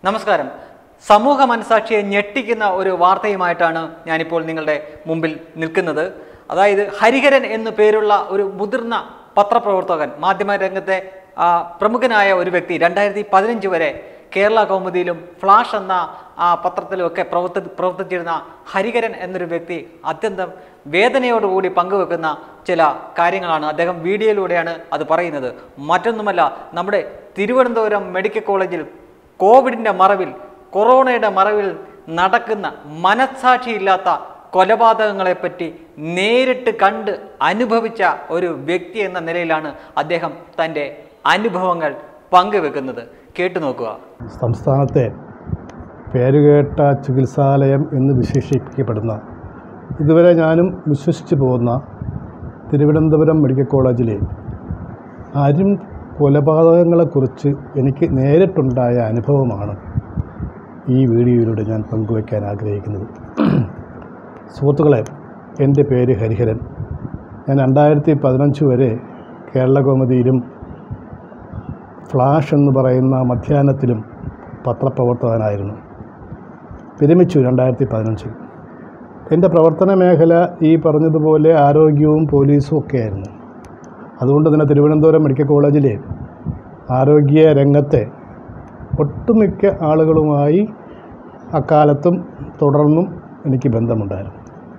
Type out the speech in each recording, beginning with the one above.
നമസ്കാരം സമൂഹ മനസാക്ഷിയെ ഞെട്ടിക്കുന്ന ഒരു വാർത്തയുമായിട്ടാണ് ഞാനിപ്പോൾ നിങ്ങളുടെ മുമ്പിൽ നിൽക്കുന്നത് അതായത് ഹരിഹരൻ എന്നു പേരുള്ള ഒരു മുതിർന്ന പത്രപ്രവർത്തകൻ മാധ്യമ രംഗത്തെ ആ, പ്രമുഖനായ ഒരു വ്യക്തി രണ്ടായിരത്തി പതിനഞ്ച് വരെ കേരള കൗമുദിയിലും ഫ്ലാഷ് എന്ന ആ പത്രത്തിലുമൊക്കെ പ്രവർത്തി പ്രവർത്തിച്ചിരുന്ന ഹരിഹരൻ എന്നൊരു വ്യക്തി അത്യന്തം വേദനയോടുകൂടി പങ്കുവെക്കുന്ന ചില കാര്യങ്ങളാണ് അദ്ദേഹം വീഡിയോയിലൂടെയാണ് അത് പറയുന്നത് മറ്റൊന്നുമല്ല നമ്മുടെ തിരുവനന്തപുരം മെഡിക്കൽ കോളേജിൽ കോവിഡിൻ്റെ മറവിൽ കൊറോണയുടെ മറവിൽ നടക്കുന്ന മനസ്സാക്ഷിയില്ലാത്ത കൊലപാതകങ്ങളെപ്പറ്റി നേരിട്ട് കണ്ട് അനുഭവിച്ച ഒരു വ്യക്തി എന്ന നിലയിലാണ് അദ്ദേഹം തൻ്റെ അനുഭവങ്ങൾ പങ്കുവെക്കുന്നത് കേട്ടു നോക്കുക സംസ്ഥാനത്തെ പേരുകേട്ട ചികിത്സാലയം എന്ന് വിശേഷിപ്പിക്കപ്പെടുന്ന ഇതുവരെ ഞാനും വിശ്വസിച്ചു പോകുന്ന തിരുവനന്തപുരം മെഡിക്കൽ കോളേജിലെ അരും കൊലപാതകങ്ങളെക്കുറിച്ച് എനിക്ക് നേരിട്ടുണ്ടായ അനുഭവമാണ് ഈ വീഡിയോയിലൂടെ ഞാൻ പങ്കുവയ്ക്കാൻ ആഗ്രഹിക്കുന്നത് സുഹൃത്തുക്കളെ എൻ്റെ പേര് ഹരിഹരൻ ഞാൻ രണ്ടായിരത്തി പതിനഞ്ച് വരെ കേരളകൗമുദിയിലും ഫ്ലാഷ് എന്ന് പറയുന്ന മധ്യാഹ്നത്തിലും പത്രപ്രവർത്തകനായിരുന്നു വിരമിച്ചു രണ്ടായിരത്തി പതിനഞ്ചിൽ എൻ്റെ പ്രവർത്തന മേഖല ഈ പറഞ്ഞതുപോലെ ആരോഗ്യവും പോലീസും ഒക്കെ ആയിരുന്നു അതുകൊണ്ട് തന്നെ തിരുവനന്തപുരം മെഡിക്കൽ കോളേജിലെ ആരോഗ്യ രംഗത്തെ ഒട്ടുമിക്ക ആളുകളുമായി അക്കാലത്തും തുടർന്നും എനിക്ക് ബന്ധമുണ്ടായിരുന്നു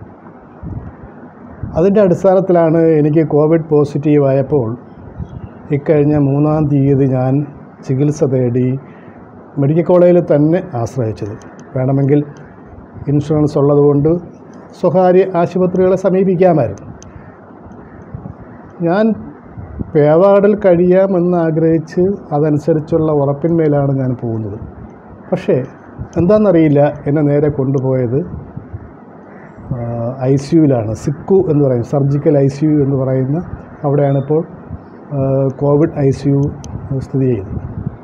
അതിൻ്റെ അടിസ്ഥാനത്തിലാണ് എനിക്ക് കോവിഡ് പോസിറ്റീവ് ആയപ്പോൾ ഇക്കഴിഞ്ഞ മൂന്നാം തീയതി ഞാൻ ചികിത്സ തേടി മെഡിക്കൽ കോളേജിൽ തന്നെ ആശ്രയിച്ചത് വേണമെങ്കിൽ ഇൻഷുറൻസ് ഉള്ളതുകൊണ്ട് സ്വകാര്യ ആശുപത്രികളെ സമീപിക്കാമായിരുന്നു ഞാൻ പേവാർഡിൽ കഴിയാമെന്ന് ആഗ്രഹിച്ച് അതനുസരിച്ചുള്ള ഉറപ്പിന്മേലാണ് ഞാൻ പോകുന്നത് പക്ഷേ എന്താണെന്നറിയില്ല എന്നെ നേരെ കൊണ്ടുപോയത് ഐ സി യുവിലാണ് സിക്കു എന്ന് പറയും സർജിക്കൽ ഐ സി യു എന്ന് പറയുന്ന അവിടെയാണ് ഇപ്പോൾ ആ, കോവിഡ് ഐ സി യു സ്ഥിതി ചെയ്യുന്നത്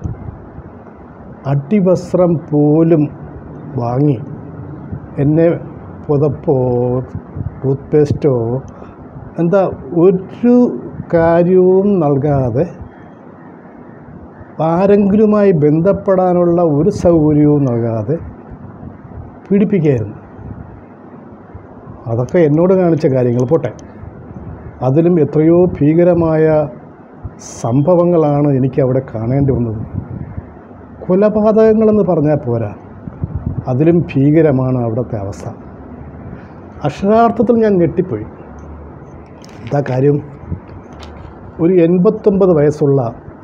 അടിവസ്ത്രം പോലും വാങ്ങി എന്നെ പുതപ്പോ ടൂത്ത് പേസ്റ്റോ എന്താ ഒരു കാര്യവും നൽകാതെ ആരെങ്കിലുമായി ബന്ധപ്പെടാനുള്ള ഒരു സൗകര്യവും നൽകാതെ പീഡിപ്പിക്കുകയായിരുന്നു അതൊക്കെ എന്നോട് കാണിച്ച കാര്യങ്ങൾ പോട്ടെ അതിലും എത്രയോ ഭീകരമായ സംഭവങ്ങളാണ് എനിക്ക് അവിടെ കാണേണ്ടി വന്നത് കൊലപാതകങ്ങളെന്ന് പറഞ്ഞാൽ പോരാ അതിലും ഭീകരമാണ് അവിടുത്തെ അവസ്ഥ അക്ഷരാർത്ഥത്തിൽ ഞാൻ ഞെട്ടിപ്പോയി എന്താ കാര്യം ഒരു എൺപത്തൊമ്പത് വയസ്സുള്ള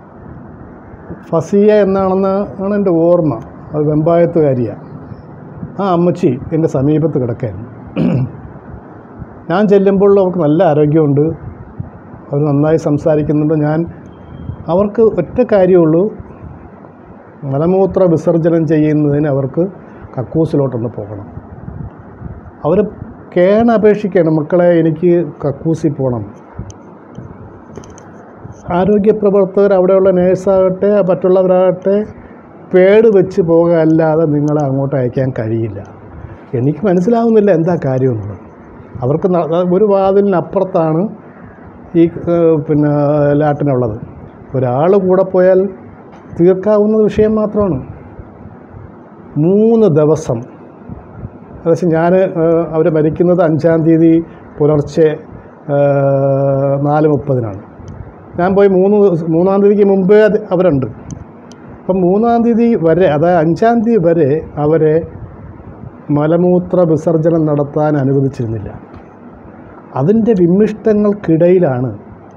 ഫസിയ എന്നാണെന്ന് ആണ് എൻ്റെ ഓർമ്മ അത് വെമ്പായത്തുകാരിയാണ് ആ അമ്മച്ചി എൻ്റെ സമീപത്ത് കിടക്കായിരുന്നു ഞാൻ ചെല്ലുമ്പോൾ അവർക്ക് നല്ല ആരോഗ്യമുണ്ട് അവർ നന്നായി സംസാരിക്കുന്നുണ്ട് ഞാൻ അവർക്ക് ഒറ്റ കാര്യമുള്ളൂ മലമൂത്ര വിസർജനം ചെയ്യുന്നതിന് അവർക്ക് കക്കൂസിലോട്ടൊന്ന് പോകണം അവർ കേണപേക്ഷിക്കുകയാണ് മക്കളെ എനിക്ക് കക്കൂസിൽ പോകണം ആരോഗ്യ പ്രവർത്തകർ അവിടെയുള്ള നേഴ്സാകട്ടെ മറ്റുള്ളവരാകട്ടെ പേട് വെച്ച് പോകാല്ലാതെ നിങ്ങളെ അങ്ങോട്ട് അയക്കാൻ കഴിയില്ല എനിക്ക് മനസ്സിലാവുന്നില്ല എന്താ കാര്യമെന്നുള്ളത് അവർക്ക് ന- ഒരു വാതിലിനപ്പുറത്താണ് ഈ ഏഹ്, പിന്നെ ലാറ്റിനുള്ളത് ഒരാൾ കൂടെ പോയാൽ തീർക്കാവുന്ന വിഷയം മാത്രമാണ് മൂന്ന് ദിവസം ഏകദേശം ഞാൻ അവർ മരിക്കുന്നത് അഞ്ചാം തീയതി പുലർച്ചെ ഏഹ്, നാല് മുപ്പതിനാണ് ഞാൻ പോയി മൂന്ന് ദിവസം- മൂന്നാം തീയതിക്ക് മുമ്പേ അത് അവരുണ്ട് അപ്പം മൂന്നാം തീയതി വരെ അതായത് അഞ്ചാം തീയതി വരെ അവരെ മലമൂത്ര വിസർജനം നടത്താൻ അനുവദിച്ചിരുന്നില്ല അതിൻ്റെ വിമ്മിഷ്ടങ്ങൾക്കിടയിലാണ്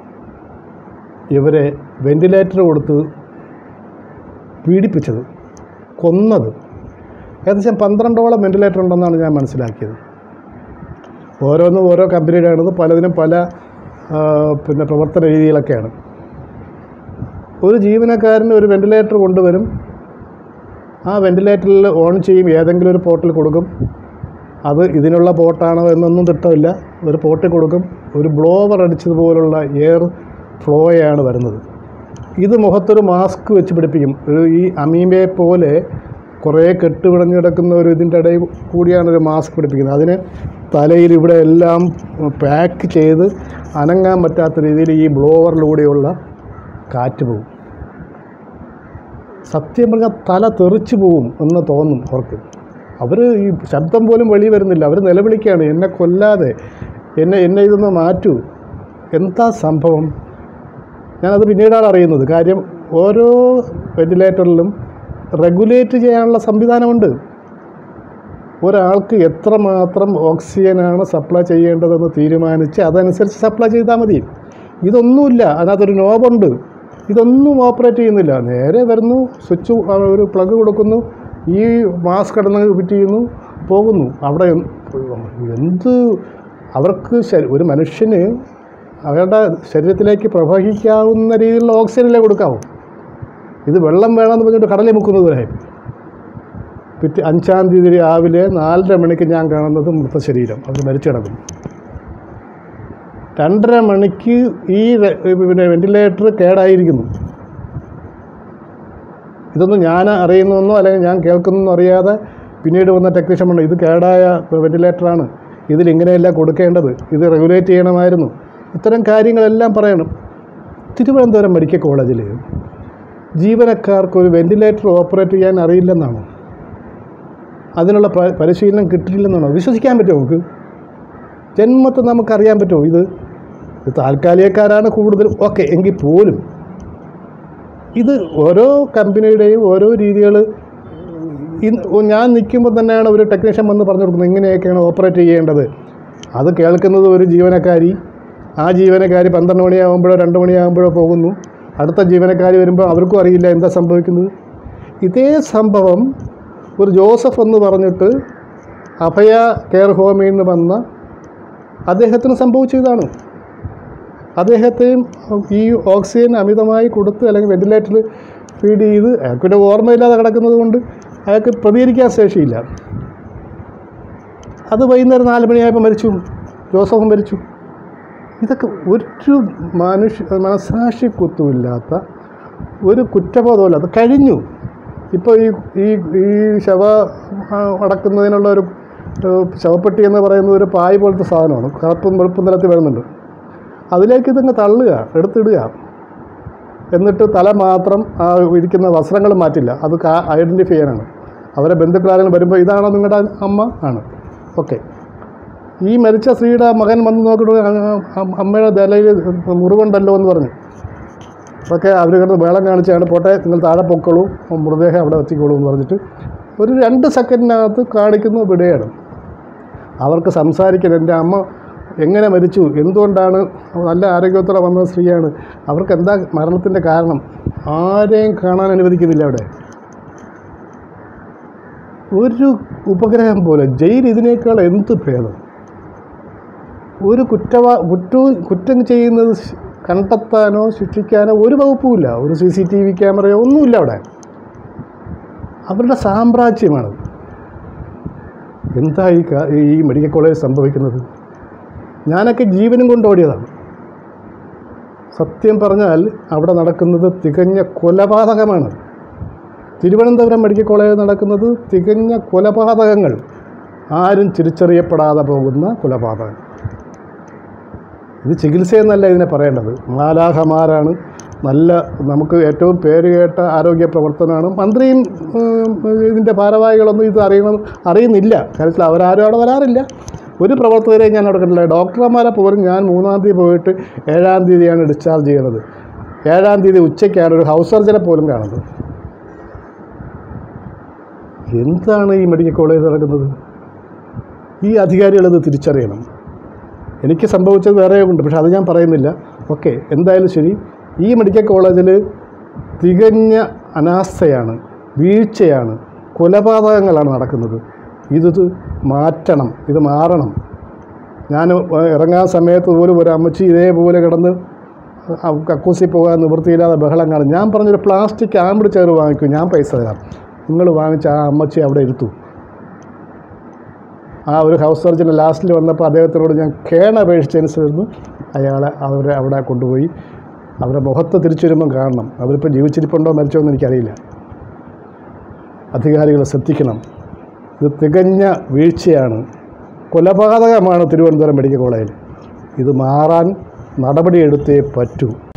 ഇവരെ വെന്റിലേറ്റർ കൊടുത്ത് പീഡിപ്പിച്ചത് കൊന്നത് ഏകദേശം പന്ത്രണ്ടോളം വെന്റിലേറ്റർ ഉണ്ടെന്നാണ് ഞാൻ മനസ്സിലാക്കിയത് ഓരോന്നും ഓരോ കമ്പനിയുടെയാണത് പലതിനും പല ആ, പിന്നെ പ്രവർത്തന രീതികളൊക്കെയാണ് ഒരു ജീവനക്കാരന് ഒരു വെന്റിലേറ്റർ കൊണ്ടുവരും ആ വെന്റിലേറ്ററിൽ ഓൺ ചെയ്യും ഏതെങ്കിലും ഒരു പോർട്ടിൽ കൊടുക്കും അത് ഇതിനുള്ള പോർട്ടാണോ എന്നൊന്നും തിട്ടമില്ല ഒരു പോർട്ടിൽ കൊടുക്കും ഒരു ബ്ലോവർ അടിച്ചതുപോലുള്ള എയർ ഫ്ലോയാണ് വരുന്നത് ഇത് മുഖത്തൊരു മാസ്ക് വെച്ച് പിടിപ്പിക്കും ഒരു ഈ അമീബയെ പോലെ കുറേ കെട്ടുപിടഞ്ഞ് കിടക്കുന്ന ഒരു ഇതിൻ്റെ ഇടയിൽ കൂടിയാണ് ഒരു മാസ്ക് പിടിപ്പിക്കുന്നത് അതിന് തലയിൽ ഇവിടെ എല്ലാം പാക്ക് ചെയ്ത് അനങ്ങാൻ പറ്റാത്ത രീതിയിൽ ഈ ബ്ലോവറിലൂടെയുള്ള കാറ്റ് പോകും സത്യം പറഞ്ഞാൽ തല തെറിച്ചു പോവും എന്ന് തോന്നും അവർക്ക് അവർ ഈ ശബ്ദം പോലും വെളി വരുന്നില്ല അവർ നിലവിളിക്കുകയാണ് എന്നെ കൊല്ലാതെ എന്നെ എന്നെ ഇതൊന്ന് മാറ്റൂ എന്താ സംഭവം ഞാനത് പിന്നീടാണ് അറിയുന്നത് കാര്യം ഓരോ വെന്റിലേറ്ററിലും റെഗുലേറ്റ് ചെയ്യാനുള്ള സംവിധാനമുണ്ട് ഒരാൾക്ക് എത്രമാത്രം ഓക്സിജനാണ് സപ്ലൈ ചെയ്യേണ്ടതെന്ന് തീരുമാനിച്ച് അതനുസരിച്ച് സപ്ലൈ ചെയ്താൽ മതി ഇതൊന്നുമില്ല അതിനകത്തൊരു നോബുണ്ട് ഇതൊന്നും ഓപ്പറേറ്റ് ചെയ്യുന്നില്ല നേരെ വരുന്നു സ്വിച്ച് ഒരു പ്ലഗ് കൊടുക്കുന്നു ഈ മാസ്ക് കിടന്ന് ഫിറ്റ് ചെയ്യുന്നു പോകുന്നു അവിടെ എന്ത് എന്ത് അവർക്ക് ശരി- ഒരു മനുഷ്യന് അവരുടെ ശരീരത്തിലേക്ക് പ്രവഹിക്കാവുന്ന രീതിയിലുള്ള ഓക്സിജനല്ലേ കൊടുക്കാവൂ ഇത് വെള്ളം വേണമെന്ന് പറഞ്ഞിട്ട് കടലിൽ മുക്കുന്നത് പോലെ പിറ്റേ അഞ്ചാം തീയതി രാവിലെ നാലര മണിക്ക് ഞാൻ കാണുന്നത് മൃതശരീരം അവർ മരിച്ചു കിടക്കുന്നു രണ്ടര മണിക്ക് ഈ റെ- പിന്നെ വെന്റിലേറ്റർ കേടായിരിക്കുന്നു ഇതൊന്നും ഞാൻ അറിയുന്നതെന്നോ അല്ലെങ്കിൽ ഞാൻ കേൾക്കുന്നതെന്നോ അറിയാതെ പിന്നീട് വന്ന ടെക്നീഷ്യൻ പറഞ്ഞു ഇത് കേടായ വെന്റിലേറ്ററാണ് ഇതിൽ ഇങ്ങനെയല്ല കൊടുക്കേണ്ടത് ഇത് റെഗുലേറ്റ് ചെയ്യണമായിരുന്നു ഇത്തരം കാര്യങ്ങളെല്ലാം പറയണം തിരുവനന്തപുരം മെഡിക്കൽ കോളേജിൽ ജീവനക്കാർക്ക് ഒരു വെന്റിലേറ്റർ ഓപ്പറേറ്റ് ചെയ്യാൻ അറിയില്ലെന്നാണോ അതിനുള്ള പ- പരിശീലനം കിട്ടിയില്ലെന്നാണോ വിശ്വസിക്കാൻ പറ്റുമോ നമുക്ക് ജന്മത്തെ നമുക്കറിയാൻ പറ്റുമോ ഇത് ഇത് താൽക്കാലികക്കാരാണ് കൂടുതലും ഓക്കെ എങ്കിൽ പോലും ഇത് ഓരോ കമ്പനിയുടെയും ഓരോ രീതികൾ ഞാൻ നിൽക്കുമ്പോൾ തന്നെയാണ് ഒരു ടെക്നീഷ്യൻ വന്ന് പറഞ്ഞു കൊടുക്കുന്നത് ഇങ്ങനെയൊക്കെയാണ് ഓപ്പറേറ്റ് ചെയ്യേണ്ടത് അത് കേൾക്കുന്നത് ഒരു ജീവനക്കാരി ആ ജീവനക്കാരി പന്ത്രണ്ട് മണിയാകുമ്പോഴോ രണ്ട് മണിയാകുമ്പോഴോ പോകുന്നു അടുത്ത ജീവനക്കാരി വരുമ്പോൾ അവർക്കും അറിയില്ല എന്താ സംഭവിക്കുന്നത് ഇതേ സംഭവം ഒരു ജോസഫ് എന്ന് പറഞ്ഞിട്ട് അഭയ കെയർ ഹോമിൽ നിന്ന് വന്ന അദ്ദേഹത്തിന് സംഭവിച്ചതാണ് അദ്ദേഹത്തെയും ഈ ഓക്സിജൻ അമിതമായി കൊടുത്ത് അല്ലെങ്കിൽ വെന്റിലേറ്ററിൽ ഫീഡ് ചെയ്ത് അയാൾക്കൊരു ഓർമ്മയില്ലാതെ കിടക്കുന്നത് കൊണ്ട് അയാൾക്ക് പ്രതികരിക്കാൻ ശേഷിയില്ല അത് വൈകുന്നേരം നാല് മണിയായപ്പോൾ മരിച്ചു ജോസഫും മരിച്ചു ഇതൊക്കെ ഒരു മനുഷ്യ മനസാക്ഷി കുത്തുമില്ലാത്ത ഒരു കുറ്റബോധമല്ല അത് കഴിഞ്ഞു ഇപ്പോൾ ഈ ഈ ഈ ശവ ആ, അടക്കുന്നതിനുള്ള ഒരു ഏഹ്, ശവപ്പെട്ടി എന്ന് പറയുന്നത് ഒരു പായ് പോലത്തെ സാധനമാണ് കറുപ്പും വെളുപ്പും നിലത്തിൽ വരുന്നുണ്ട് അതിലേക്ക് ഇതങ്ങ് തള്ളുക എടുത്തിടുക എന്നിട്ട് തല മാത്രം ആ ഇരിക്കുന്ന വസ്ത്രങ്ങൾ മാറ്റില്ല അത് ഐഡൻറ്റിഫൈ ചെയ്യാനാണ് അവരെ ബന്ധുക്കളാരെങ്കിലും വരുമ്പോൾ ഇതാണോ നിങ്ങളുടെ അമ്മ ആണ് ഓക്കെ ഈ മരിച്ച സ്ത്രീയുടെ മകൻ വന്ന് നോക്കിയിട്ട് ആ- ആ- അമ്മയുടെ തലയിൽ മുറിവുണ്ടല്ലോ എന്ന് പറഞ്ഞു ഒക്കെ അവർ കിടന്ന് വേളം കാണിച്ചാണ് പോട്ടെ നിങ്ങൾ താഴെ പൊക്കോളൂ മൃതദേഹം അവിടെ എത്തിക്കോളൂ എന്ന് പറഞ്ഞിട്ട് ഒരു രണ്ട് സെക്കൻഡിനകത്ത് കാണിക്കുന്നു വിടുകയാണ് അവർക്ക് സംസാരിക്കാൻ എൻ്റെ അമ്മ എങ്ങനെ മരിച്ചു എന്തുകൊണ്ടാണ് നല്ല ആരോഗ്യത്തോടെ വന്ന സ്ത്രീയാണ് അവർക്ക് എന്താ മരണത്തിൻ്റെ കാരണം ആരെയും കാണാൻ അനുവദിക്കുന്നില്ല അവിടെ ഒരു ഉപഗ്രഹം പോലെ ജയിൽ ഇതിനേക്കാൾ എന്ത് ഭേദം ഒരു കുറ്റവാ കുറ്റവും കുറ്റം ചെയ്യുന്നത് ശ്- കണ്ടെത്താനോ ശിക്ഷിക്കാനോ ഒരു വകുപ്പുമില്ല ഒരു സി സി ടി വി ക്യാമറയോ ഒന്നുമില്ല അവിടെ അവരുടെ സാമ്രാജ്യമാണ് എന്താ ഈ കാ- ഈ മെഡിക്കൽ കോളേജ് സംഭവിക്കുന്നത് ഞാനൊക്കെ ജീവനും കൊണ്ട് ഓടിയതാണ് സത്യം പറഞ്ഞാൽ അവിടെ നടക്കുന്നത് തികഞ്ഞ കൊലപാതകമാണ് തിരുവനന്തപുരം മെഡിക്കൽ കോളേജിൽ നടക്കുന്നത് തികഞ്ഞ കൊലപാതകങ്ങൾ ആരും തിരിച്ചറിയപ്പെടാതെ പോകുന്ന കൊലപാതകം ഇത് ചികിത്സയെന്നല്ല ഇതിനെ പറയേണ്ടത് മാലാഹമാരാണ് നല്ല നമുക്ക് ഏറ്റവും പേര് കേട്ട ആരോഗ്യ പ്രവർത്തനമാണ് മന്ത്രിയും ഉം, ഇതിൻ്റെ ഭാരവാഹികളൊന്നും ഇത് അറിയണം അറിയുന്നില്ല കാര്യത്തിൽ അവരാരും അവിടെ വരാറില്ല ഒരു പ്രവർത്തകരെയും ഞാൻ അവിടെ കണ്ടില്ല ഡോക്ടർമാരെ പോലും ഞാൻ മൂന്നാം തീയതി പോയിട്ട് ഏഴാം തീയതിയാണ് ഡിസ്ചാർജ് ചെയ്യുന്നത് ഏഴാം തീയതി ഉച്ചയ്ക്കാണ് ഒരു ഹൗസ് സർജനെ പോലും കാണുന്നത് എന്താണ് ഈ മെഡിക്കൽ കോളേജ് നടക്കുന്നത് ഈ അധികാരികളത് തിരിച്ചറിയണം എനിക്ക് സംഭവിച്ചത് വേറെ ഉണ്ട് പക്ഷെ അത് ഞാൻ പറയുന്നില്ല ഓക്കെ എന്തായാലും ശരി ഈ മെഡിക്കൽ കോളേജിൽ തികഞ്ഞ അനാസ്ഥയാണ് വീഴ്ചയാണ് കൊലപാതകങ്ങളാണ് നടക്കുന്നത് ഇത് മാറ്റണം ഇത് മാറണം ഞാൻ ഇറങ്ങാൻ സമയത്ത് പോലും ഒരു അമ്മച്ചി ഇതേപോലെ കിടന്ന് ആ കക്കൂസി പോകാൻ നിവൃത്തിയില്ലാതെ ബഹളം കാണും ഞാൻ പറഞ്ഞൊരു പ്ലാസ്റ്റിക് ആമ്പിൾ ചെയർ വാങ്ങിക്കും ഞാൻ പൈസ തരാം നിങ്ങൾ വാങ്ങിച്ച ആ അമ്മച്ചി അവിടെ ഇരുത്തു ആ ഒരു ഹൗസ് സർജന് ലാസ്റ്റിൽ വന്നപ്പോൾ അദ്ദേഹത്തിനോട് ഞാൻ കേണപേക്ഷിച്ചനുസരിച്ച് അയാളെ അവരെ അവിടെ കൊണ്ടുപോയി അവരുടെ മുഖത്ത് തിരിച്ചു വരുമ്പം കാണണം അവരിപ്പോൾ ജീവിച്ചിരിപ്പുണ്ടോ മരിച്ചോ എന്ന് എനിക്കറിയില്ല അധികാരികൾ ശ്രദ്ധിക്കണം ഇത് തികഞ്ഞ വീഴ്ചയാണ് കൊലപാതകമാണ് തിരുവനന്തപുരം മെഡിക്കൽ കോളേജിൽ ഇത് മാറാൻ നടപടിയെടുത്തേ പറ്റൂ